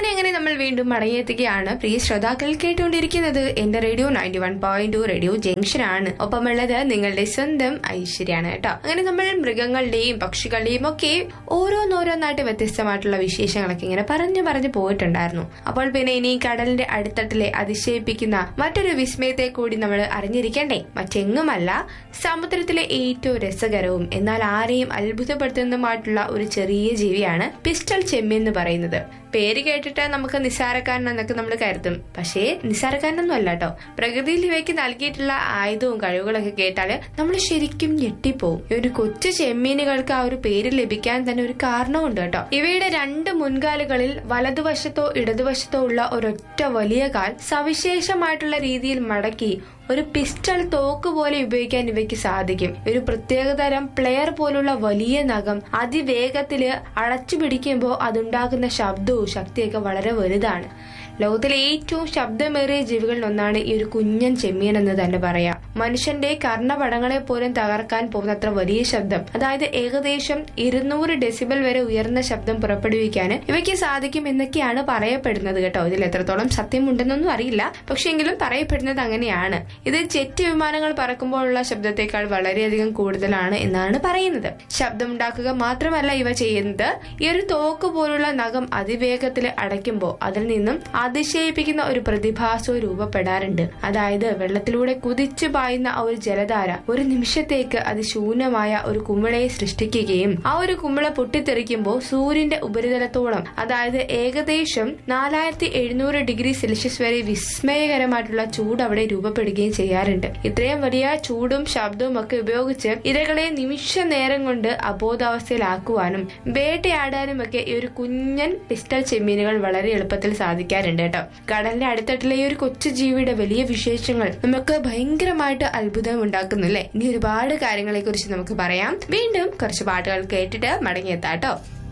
അങ്ങനെ അങ്ങനെ നമ്മൾ വീണ്ടും മടങ്ങിയെത്തുകയാണ് പ്രിയ ശ്രോതാക്കൾ കേട്ടുകൊണ്ടിരിക്കുന്നത് എന്റെ radio ninety one point two radio junction ആണ് ഒപ്പമുള്ളത് നിങ്ങളുടെ സ്വന്തം ഐശ്വര്യാണ് കേട്ടോ അങ്ങനെ നമ്മൾ മൃഗങ്ങളുടെയും പക്ഷികളുടെയും ഒക്കെ ഓരോന്നോരോന്നായിട്ട് വ്യത്യസ്തമായിട്ടുള്ള വിശേഷങ്ങളൊക്കെ ഇങ്ങനെ പറഞ്ഞു പറഞ്ഞു പോയിട്ടുണ്ടായിരുന്നു അപ്പോൾ പിന്നെ ഇനി കടലിന്റെ അടിത്തട്ടിലെ അതിശയിപ്പിക്കുന്ന മറ്റൊരു വിസ്മയത്തെ കൂടി നമ്മൾ അറിഞ്ഞിരിക്കണ്ടേ മറ്റെങ്ങുമല്ല സമുദ്രത്തിലെ ഏറ്റവും രസകരവും എന്നാൽ ആരെയും അത്ഭുതപ്പെടുത്തുന്നതുമായിട്ടുള്ള ഒരു ചെറിയ ജീവിയാണ് പിസ്റ്റൾ ചെമ്മീൻ എന്ന് പറയുന്നത് പേര് കേട്ടിട്ട് നമുക്ക് നിസ്സാരക്കാരനെന്നൊക്കെ നമ്മൾ കരുതും പക്ഷേ നിസ്സാരക്കാരനൊന്നും അല്ല കേട്ടോ പ്രകൃതിയിൽ ഇവയ്ക്ക് നൽകിയിട്ടുള്ള ആയുധവും കഴിവുകളൊക്കെ കേട്ടാല് നമ്മൾ ശരിക്കും ഞെട്ടിപ്പോവും ഈ ഒരു കൊച്ചു ചെമ്മീനുകൾക്ക് ആ ഒരു പേര് ലഭിക്കാൻ തന്നെ ഒരു കാരണമുണ്ട് കേട്ടോ ഇവയുടെ രണ്ട് മുൻകാലുകളിൽ വലതുവശത്തോ ഇടതുവശത്തോ ഉള്ള ഒരൊറ്റ വലിയ കാൽ സവിശേഷമായിട്ടുള്ള രീതിയിൽ മടക്കി ഒരു പിസ്റ്റൾ തോക്ക് പോലെ ഉപയോഗിക്കാൻ ഇവയ്ക്ക് സാധിക്കും ഒരു പ്രത്യേകതരം പ്ലെയർ പോലുള്ള വലിയ നഖം അതിവേഗത്തില് അടച്ചു പിടിക്കുമ്പോൾ അതുണ്ടാക്കുന്ന ശബ്ദവും ശക്തിയൊക്കെ വളരെ വലുതാണ് ലോകത്തിലെ ഏറ്റവും ശബ്ദമേറിയ ജീവികളിൽ ഒന്നാണ് ഈ ഒരു കുഞ്ഞൻ ചെമ്മീൻ എന്ന് തന്നെ പറയാം മനുഷ്യന്റെ കർണപടങ്ങളെ പോലും തകർക്കാൻ പോകുന്നത്ര വലിയ ശബ്ദം അതായത് ഏകദേശം ഇരുന്നൂറ് ഡെസിബൽ വരെ ഉയർന്ന ശബ്ദം പുറപ്പെടുവിക്കാൻ ഇവയ്ക്ക് സാധിക്കും എന്നൊക്കെയാണ് പറയപ്പെടുന്നത് കേട്ടോ ഇതിൽ എത്രത്തോളം സത്യമുണ്ടെന്നൊന്നും അറിയില്ല പക്ഷെ എങ്കിലും പറയപ്പെടുന്നത് അങ്ങനെയാണ് ഇത് ജെറ്റ് വിമാനങ്ങൾ പറക്കുമ്പോഴുള്ള ശബ്ദത്തെക്കാൾ വളരെയധികം കൂടുതലാണ് എന്നാണ് പറയുന്നത് ശബ്ദമുണ്ടാക്കുക മാത്രമല്ല ഇവ ചെയ്യുന്നത് ഈ ഒരു തോക്ക് പോലുള്ള നഖം അതിവേഗത്തിൽ അടയ്ക്കുമ്പോൾ അതിൽ നിന്നും അതിശയിപ്പിക്കുന്ന ഒരു പ്രതിഭാസവും രൂപപ്പെടാറുണ്ട് അതായത് വെള്ളത്തിലൂടെ കുതിച്ചു പായുന്ന ആ ഒരു ജലധാര ഒരു നിമിഷത്തേക്ക് അതിശൂന്യമായ ഒരു കുമിളയെ സൃഷ്ടിക്കുകയും ആ ഒരു കുമിള പൊട്ടിത്തെറിക്കുമ്പോൾ സൂര്യന്റെ ഉപരിതലത്തോളം അതായത് ഏകദേശം നാലായിരത്തി എഴുന്നൂറ് ഡിഗ്രി സെൽഷ്യസ് വരെ വിസ്മയകരമായിട്ടുള്ള ചൂട് അവിടെ രൂപപ്പെടുകയും ചെയ്യാറുണ്ട് ഇത്രയും വലിയ ചൂടും ശബ്ദവും ഒക്കെ ഉപയോഗിച്ച് ഇരകളെ നിമിഷ നേരം കൊണ്ട് അബോധാവസ്ഥയിലാക്കുവാനും വേട്ടയാടാനും ഒക്കെ ഈ ഒരു കുഞ്ഞൻ പിസ്റ്റൽ ചെമ്മീനുകൾ വളരെ എളുപ്പത്തിൽ സാധിക്കാറുണ്ട് കേട്ടോ കടലിന്റെ അടുത്തട്ടിലെ ഈ ഒരു കൊച്ചു ജീവിയുടെ വലിയ വിശേഷങ്ങൾ നമുക്ക് ഭയങ്കരമായിട്ട് അത്ഭുതം ഉണ്ടാക്കുന്നു അല്ലേ ഇനി ഒരുപാട് കാര്യങ്ങളെ കുറിച്ച് നമുക്ക് പറയാം വീണ്ടും കുറച്ച് പാട്ടുകൾ കേട്ടിട്ട് മടങ്ങിയെത്താട്ടോ